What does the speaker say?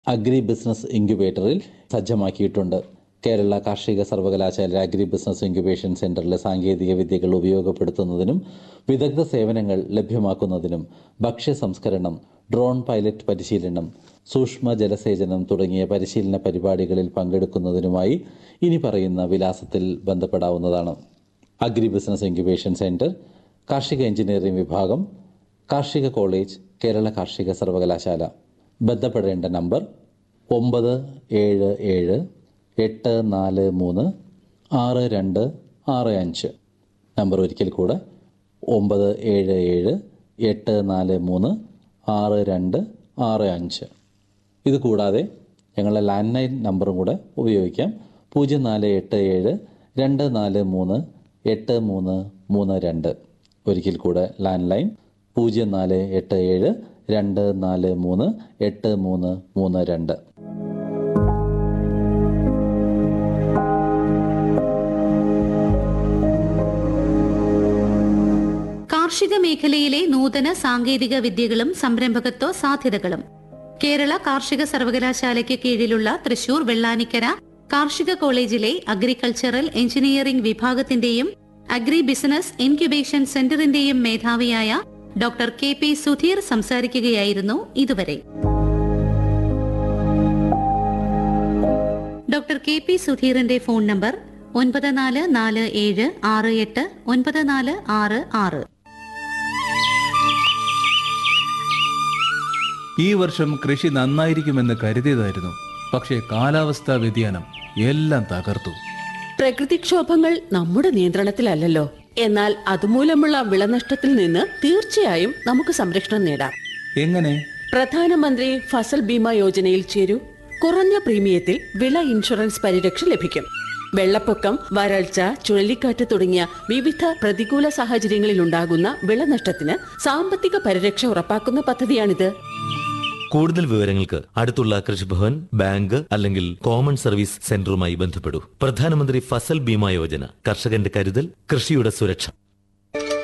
agri business ഇൻക്യുബേറ്ററിൽ സജ്ജമാക്കിയിട്ടുണ്ട് കേരള കാർഷിക സർവകലാശാല അഗ്രി ബിസിനസ് ഇൻക്യുബേഷൻ സെന്ററിലെ സാങ്കേതിക വിദ്യകൾ ഉപയോഗപ്പെടുത്തുന്നതിനും വിദഗ്ധ സേവനങ്ങൾ ലഭ്യമാക്കുന്നതിനും ഭക്ഷ്യ സംസ്കരണം ഡ്രോൺ പൈലറ്റ് പരിശീലനം സൂക്ഷ്മ ജലസേചനം തുടങ്ങിയ പരിശീലന പരിപാടികളിൽ പങ്കെടുക്കുന്നതിനുമായി ഇനി പറയുന്ന വിലാസത്തിൽ ബന്ധപ്പെടാവുന്നതാണ് അഗ്രി ബിസിനസ് ഇൻക്യുബേഷൻ സെന്റർ കാർഷിക എഞ്ചിനീയറിംഗ് വിഭാഗം കാർഷിക കോളേജ് കേരള കാർഷിക സർവകലാശാല ബന്ധപ്പെടേണ്ട നമ്പർ ഒമ്പത് ഏഴ് ഏഴ് എട്ട് നാല് മൂന്ന് ആറ് രണ്ട് ആറ് അഞ്ച് നമ്പർ ഒരിക്കൽ കൂടെ ഒമ്പത് ഏഴ് ഏഴ് എട്ട് നാല് മൂന്ന് ആറ് രണ്ട് ആറ് അഞ്ച് ഇത് കൂടാതെ ഞങ്ങളുടെ ലാൻഡ് ലൈൻ നമ്പറും കൂടെ ഉപയോഗിക്കാം പൂജ്യം നാല് എട്ട് ഏഴ് രണ്ട് നാല് മൂന്ന് എട്ട് മൂന്ന് മൂന്ന് രണ്ട് ഒരിക്കൽ കൂടെ ലാൻഡ് ലൈൻ പൂജ്യം നാല് എട്ട് ഏഴ് രണ്ട് നാല് മൂന്ന് എട്ട് മൂന്ന് മൂന്ന് രണ്ട് കാർഷിക മേഖലയിലെ നൂതന സാങ്കേതിക വിദ്യകളും സംരംഭകത്വ സാധ്യതകളും കേരള കാർഷിക സർവകലാശാലയ്ക്ക് കീഴിലുള്ള തൃശൂർ വെള്ളാനിക്കര കാർഷിക കോളേജിലെ അഗ്രികൾച്ചറൽ എഞ്ചിനീയറിംഗ് വിഭാഗത്തിന്റെയും അഗ്രി ബിസിനസ് ഇൻക്യുബേഷൻ സെന്ററിന്റെയും മേധാവിയായ ഡോക്ടർ കെ പി സുധീർ സംസാരിക്കുകയായിരുന്നു ഇതുവരെ ഡോക്ടർ കെ പി സുധീറിന്റെ ഫോൺ നമ്പർ ഒൻപത് നാല് നാല് ഏഴ് ആറ് എട്ട് ഒൻപത് നാല് ആറ് ആറ് ഈ വർഷം കൃഷി നന്നായിരിക്കുമെന്ന് കരുതിയതായിരുന്നു പക്ഷേ കാലാവസ്ഥാ വ്യതിയാനം എല്ലാം തകർത്തു പ്രകൃതിക്ഷോഭങ്ങൾ നമ്മുടെ നിയന്ത്രണത്തിലല്ലല്ലോ എന്നാൽ അതുമൂലമുള്ള വിളനഷ്ടത്തിൽ നിന്ന് തീർച്ചയായും നമുക്ക് സംരക്ഷണം നേടാം എങ്ങനെ പ്രധാനമന്ത്രി ഫസൽ ബീമ യോജനയിൽ ചേരൂ കുറഞ്ഞ പ്രീമിയത്തിൽ വിള ഇൻഷുറൻസ് പരിരക്ഷ ലഭിക്കും വെള്ളപ്പൊക്കം വരൾച്ച ചുഴലിക്കാറ്റ് തുടങ്ങിയ വിവിധ പ്രതികൂല സാഹചര്യങ്ങളിൽ ഉണ്ടാകുന്ന വിളനഷ്ടത്തിന് സാമ്പത്തിക പരിരക്ഷ ഉറപ്പാക്കുന്ന പദ്ധതിയാണിത് കൂടുതൽ വിവരങ്ങൾക്ക് അടുത്തുള്ള കൃഷിഭവൻ ബാങ്ക് അല്ലെങ്കിൽ കോമൺ സർവീസ് സെന്ററുമായി ബന്ധപ്പെടൂ പ്രധാനമന്ത്രി ഫസൽ ബീമ യോജന കർഷകന്റെ കരുതൽ കൃഷിയുടെ സുരക്ഷ